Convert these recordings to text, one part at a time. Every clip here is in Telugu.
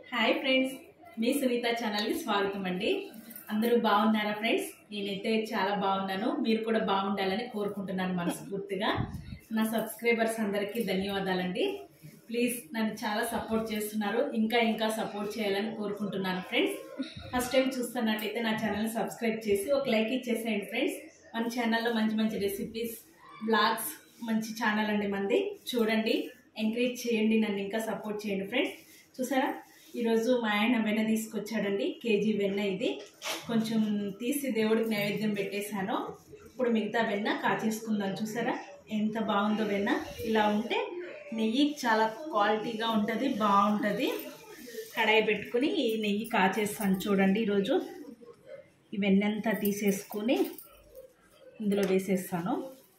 హాయ్ ఫ్రెండ్స్ మీ సునీత ఛానల్కి స్వాగతం అండి అందరూ బాగున్నారా ఫ్రెండ్స్ నేనైతే చాలా బాగున్నాను మీరు కూడా బాగుండాలని కోరుకుంటున్నాను మనస్ఫూర్తిగా నా సబ్స్క్రైబర్స్ అందరికీ ధన్యవాదాలండి ప్లీజ్ నన్ను చాలా సపోర్ట్ చేస్తున్నారు ఇంకా ఇంకా సపోర్ట్ చేయాలని కోరుకుంటున్నాను ఫ్రెండ్స్ ఫస్ట్ టైం చూస్తున్నట్టయితే నా ఛానల్ని సబ్స్క్రైబ్ చేసి ఒక లైక్ ఇచ్చేసేయండి ఫ్రెండ్స్ మన ఛానల్లో మంచి మంచి రెసిపీస్ బ్లాగ్స్ మంచి ఛానల్ అండి మంది చూడండి ఎంకరేజ్ చేయండి నన్ను ఇంకా సపోర్ట్ చేయండి ఫ్రెండ్స్ చూసారా ఈరోజు మా ఆయన వెన్న తీసుకొచ్చాడండి కేజీ వెన్న ఇది కొంచెం తీసి దేవుడికి నైవేద్యం పెట్టేశాను ఇప్పుడు మిగతా వెన్న కాచేసుకుందాం చూసారా ఎంత బాగుందో వెన్న ఇలా ఉంటే నెయ్యి చాలా క్వాలిటీగా ఉంటుంది బాగుంటుంది కడాయి పెట్టుకుని ఈ నెయ్యి కాచేస్తాను చూడండి ఈరోజు ఈ వెన్నంతా తీసేసుకుని ఇందులో వేసేస్తాను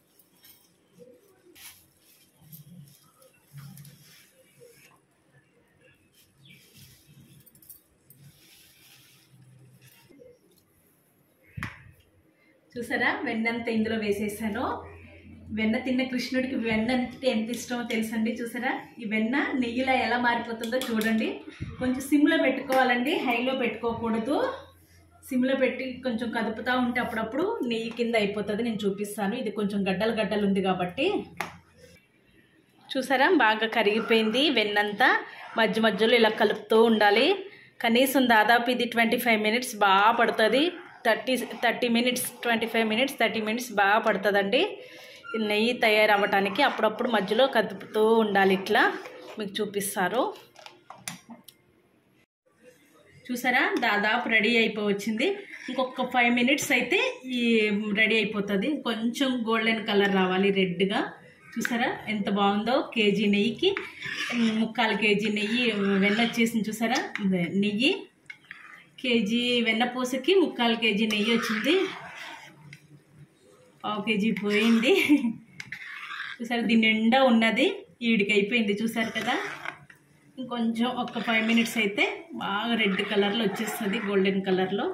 చూసారా వెన్నంతా ఇందులో వేసేసాను వెన్న తిన్న కృష్ణుడికి వెన్న అంటే ఎంత ఇష్టమో తెలుసండి చూసారా ఈ వెన్న నెయ్యిలా ఎలా మారిపోతుందో చూడండి కొంచెం సిమ్లో పెట్టుకోవాలండి హైలో పెట్టుకోకూడదు సిమ్లో పెట్టి కొంచెం కదుపుతూ ఉంటే అప్పుడప్పుడు నెయ్యి కింద అయిపోతుంది నేను చూపిస్తాను ఇది కొంచెం గడ్డలు గడ్డలు ఉంది కాబట్టి చూసారా బాగా కరిగిపోయింది వెన్నంతా మధ్య మధ్యలో ఇలా కలుపుతూ ఉండాలి కనీసం దాదాపు ఇది ట్వంటీ ఫైవ్ మినిట్స్ బాగా పడుతుంది thirty thirty minutes twenty five minutes thirty minutes బాగా పడుతుందండి ఈ నెయ్యి తయారవ్వటానికి అప్పుడప్పుడు మధ్యలో కదుపుతూ ఉండాలి ఇట్లా మీకు చూపిస్తారు చూసారా దాదాపు రెడీ అయిపోవచ్చింది ఇంకొక ఫైవ్ మినిట్స్ అయితే ఈ రెడీ అయిపోతుంది కొంచెం గోల్డెన్ కలర్ రావాలి రెడ్గా చూసారా ఎంత బాగుందో కేజీ నెయ్యికి ముక్కాలు కేజీ నెయ్యి వెన్న వచ్చేసింది చూసారా ఇదే నెయ్యి కేజీ వెన్నపూసకి ముక్కాలు కేజీ నెయ్యి వచ్చింది పావు కేజీ పోయింది చూసారు దీని నిండా ఉన్నది ఈడికి అయిపోయింది చూసారు కదా ఇంకొంచెం ఒక ఫైవ్ మినిట్స్ అయితే బాగా రెడ్ కలర్లో వచ్చేస్తుంది గోల్డెన్ కలర్లో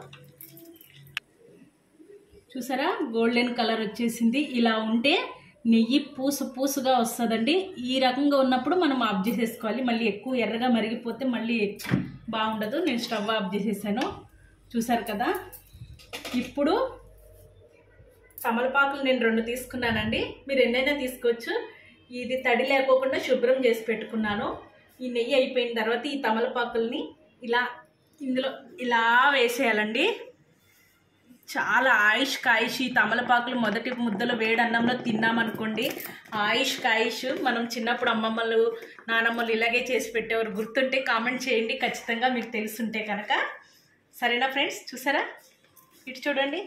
చూసారా గోల్డెన్ కలర్ వచ్చేసింది ఇలా ఉంటే నెయ్యి పూసు పూసుగా వస్తుందండి ఈ రకంగా ఉన్నప్పుడు మనం ఆఫ్ చేసేసుకోవాలి మళ్ళీ ఎక్కువ ఎర్రగా మరిగిపోతే మళ్ళీ బాగుండదు నేను స్టవ్ ఆఫ్ చేసేసాను చూసారు కదా ఇప్పుడు తమలపాకులు నేను రెండు తీసుకున్నానండి మీరు ఎన్నైనా తీసుకోవచ్చు ఇది తడి లేకోకుండా శుభ్రం చేసి పెట్టుకున్నాను ఈ నెయ్యి అయిపోయిన తర్వాత ఈ తమలపాకుల్ని ఇలా ఇందులో ఇలా వేసేయాలండి చాలా ఆయుష్ కాయుష్ ఈ తమలపాకులు మొదటి ముద్దలో వేడి అన్నంలో తిన్నామనుకోండి ఆయుష్ కాయుష్ మనం చిన్నప్పుడు అమ్మమ్మలు నానమ్మలు ఇలాగే చేసి పెట్టేవారు గుర్తుంటే కామెంట్ చేయండి ఖచ్చితంగా మీకు తెలుసుంటే కనుక సరేనా ఫ్రెండ్స్ చూసారా ఇటు చూడండి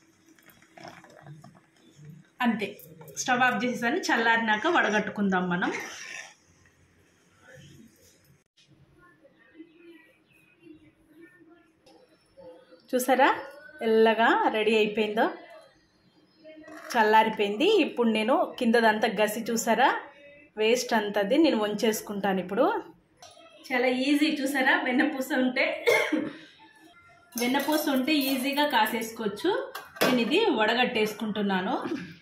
అంతే స్టవ్ ఆఫ్ చేసేసాను చల్లారినాక వడగట్టుకుందాం మనం చూసారా ఎల్లగా రెడీ అయిపోయిందో చల్లారిపోయింది ఇప్పుడు నేను కిందదంతా గసి చూసారా వేస్ట్ అంతది నేను వంచేసుకుంటాను ఇప్పుడు చాలా ఈజీ చూసారా వెన్నపూస ఉంటే వెన్నపూస ఉంటే ఈజీగా కాసేసుకోవచ్చు నేను ఇది వడగట్టేసుకుంటున్నాను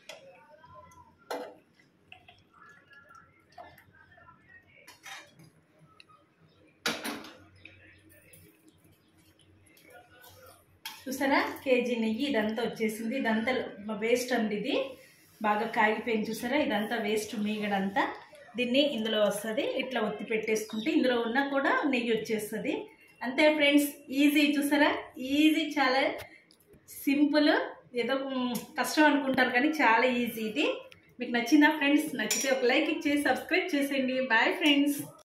చూసారా కేజీ నెయ్యి ఇదంతా వచ్చేసింది ఇదంతా వేస్ట్ అండి ఇది బాగా కాగిపోయింది చూసారా ఇదంతా వేస్ట్ మీగడంతా దీన్ని ఇందులో వస్తుంది ఇట్లా ఒత్తి పెట్టేసుకుంటే ఇందులో ఉన్నా కూడా నెయ్యి వచ్చేస్తుంది అంతే ఫ్రెండ్స్ ఈజీ చూసారా ఈజీ చాలా సింపుల్ ఏదో మ్, కష్టం అనుకుంటారు కానీ చాలా ఈజీ ఇది మీకు నచ్చిందా ఫ్రెండ్స్ నచ్చితే ఒక లైక్ ఇచ్చేసి సబ్స్క్రైబ్ చేసేయండి బాయ్ ఫ్రెండ్స్